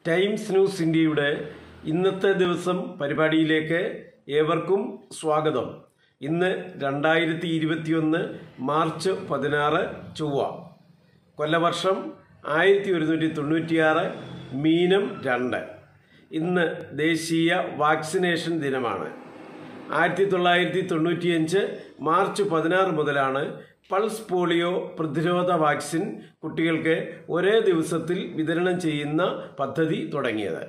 times news ഇന്ത്യയുടെ ഇന്നത്തെ ദിവസം പരിപാടിയിലേക്ക് ഏവർക്കും സ്വാഗതം ഇന്ന് രണ്ടായിരത്തി ഇരുപത്തിയൊന്ന് മാർച്ച് പതിനാറ് ചൊവ്വ കൊല്ലവർഷം ആയിരത്തി ഒരുന്നൂറ്റി തൊണ്ണൂറ്റിയാറ് മീനം രണ്ട് ഇന്ന് ദേശീയ വാക്സിനേഷൻ ദിനമാണ് ആയിരത്തി തൊള്ളായിരത്തി തൊണ്ണൂറ്റിയഞ്ച് മാർച്ച് പതിനാറ് മുതലാണ് പൾസ് പോളിയോ പ്രതിരോധ വാക്സിൻ കുട്ടികൾക്ക് ഒരേ ദിവസത്തിൽ വിതരണം ചെയ്യുന്ന പദ്ധതി തുടങ്ങിയത്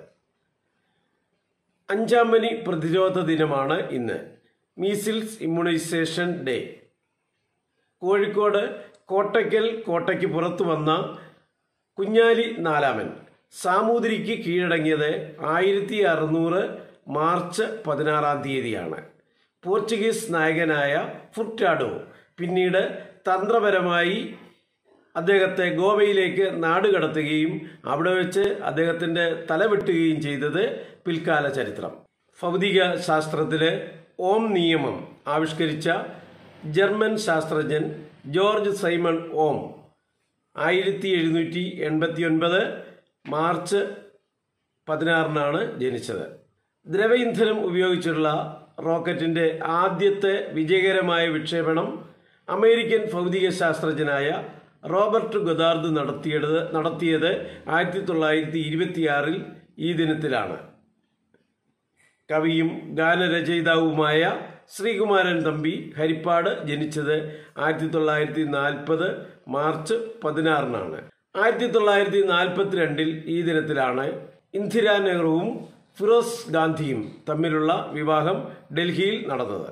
അഞ്ചാം പനി പ്രതിരോധ ദിനമാണ് ഇന്ന് measles immunisation day Kozhikode Kottakkal കോട്ടയ്ക്ക് പുറത്തു വന്ന കുഞ്ഞാലി നാലാമൻ സാമൂതിരിക്ക് കീഴടങ്ങിയത് ആയിരത്തി അറുന്നൂറ് മാർച്ച് പതിനാറാം തീയതിയാണ് പോർച്ചുഗീസ് നായകനായ ഫുർട്ടാഡോ പിന്നീട് തന്ത്രപരമായി അദ്ദേഹത്തെ ഗോവയിലേക്ക് നാടുകടത്തുകയും അവിടെ വെച്ച് അദ്ദേഹത്തിന്റെ തല വെട്ടുകയും ചെയ്തത് പിൽക്കാല ചരിത്രം ഭൗതിക ശാസ്ത്രത്തിലെ ഓം നിയമം ആവിഷ്കരിച്ച ജർമ്മൻ ശാസ്ത്രജ്ഞൻ ജോർജ് സൈമൺ ഓം ആയിരത്തി എഴുന്നൂറ്റി എൺപത്തി ഒൻപത് മാർച്ച് പതിനാറിനാണ് ജനിച്ചത് ദ്രവ ഇന്ധനം ഉപയോഗിച്ചുള്ള റോക്കറ്റിന്റെ ആദ്യത്തെ വിജയകരമായ വിക്ഷേപണം അമേരിക്കൻ ഭൗതിക ശാസ്ത്രജ്ഞനായ റോബർട്ട് ഗൊദാർഡ് നടത്തിയത് നടത്തിയത് ആയിരത്തി തൊള്ളായിരത്തി ഇരുപത്തിയാറിൽ ഈ ദിനത്തിലാണ് കവിയും ഗാനരചയിതാവുമായ ശ്രീകുമാരൻ തമ്പി ഹരിപ്പാട് ജനിച്ചത് ആയിരത്തി തൊള്ളായിരത്തി നാൽപ്പത് മാർച്ച് പതിനാറിനാണ് ആയിരത്തി തൊള്ളായിരത്തി നാൽപ്പത്തിരണ്ടിൽ ഈ ദിനത്തിലാണ് ഇന്ദിരാ നെഹ്റുവും ഫിറോസ് ഗാന്ധിയും തമ്മിലുള്ള വിവാഹം ഡൽഹിയിൽ നടന്നത്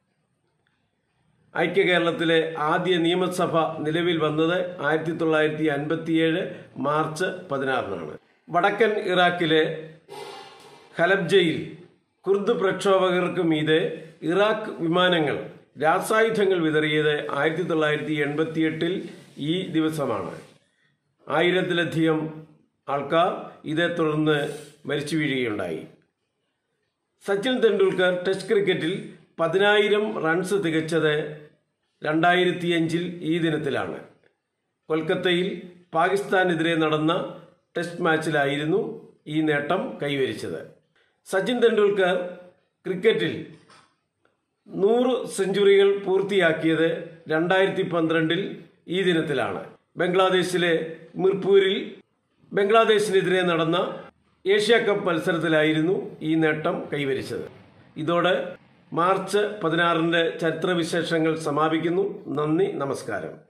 ഐക്യ കേരളത്തിലെ ആദ്യ നിയമസഭ നിലവിൽ വന്നത് ആയിരത്തി തൊള്ളായിരത്തി അൻപത്തിയേഴ് മാർച്ച് പതിനാറിനാണ് വടക്കൻ ഇറാഖിലെ ഹലബ്ജയിൽ കുർദ് പ്രക്ഷോഭകർക്ക് മീതെ ഇറാഖ് വിമാനങ്ങൾ രാസായുധങ്ങൾ വിതറിയത് ആയിരത്തി തൊള്ളായിരത്തി എൺപത്തിയെട്ടിൽ ഈ ദിവസമാണ് ആയിരത്തിലധികം ആൾക്കാർ ഇതേ തുടർന്ന് മരിച്ചു വീഴുകയുണ്ടായി സച്ചിൻ തെണ്ടുൽക്കർ ടെസ്റ്റ് ക്രിക്കറ്റിൽ പതിനായിരം റൺസ് തികച്ചത് രണ്ടായിരത്തി അഞ്ചിൽ ഈ ദിനത്തിലാണ് കൊൽക്കത്തയിൽ പാകിസ്ഥാനെതിരെ നടന്ന ടെസ്റ്റ് മാച്ചിലായിരുന്നു ഈ നേട്ടം കൈവരിച്ചത് സച്ചിൻ തെണ്ടുൽക്കർ ക്രിക്കറ്റിൽ നൂറ് സെഞ്ചുറികൾ പൂർത്തിയാക്കിയത് രണ്ടായിരത്തി പന്ത്രണ്ടിൽ ഈ ദിനത്തിലാണ് ബംഗ്ലാദേശിലെ മിർപൂരിൽ ബംഗ്ലാദേശിനെതിരെ നടന്ന ഏഷ്യ കപ്പ് മത്സരത്തിലായിരുന്നു ഈ നേട്ടം കൈവരിച്ചത് ഇതോടെ മാർച്ച് പതിനാറിന്റെ ചരിത്രവിശേഷങ്ങൾ സമാപിക്കുന്നു നന്ദി നമസ്കാരം